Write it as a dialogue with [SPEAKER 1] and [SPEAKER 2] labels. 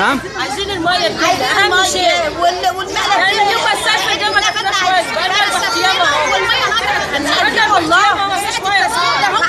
[SPEAKER 1] نعم
[SPEAKER 2] عايزين الميه كده
[SPEAKER 3] عايزين
[SPEAKER 2] اهم شيء
[SPEAKER 3] الميه وال- والمقلب
[SPEAKER 2] يعني يوم السقف ده ما كفاش كويس بقى لنا اربع ايام اهو
[SPEAKER 3] والميه نقطة
[SPEAKER 2] بقى لنا اربع ايام اهو مفيش ميه خالص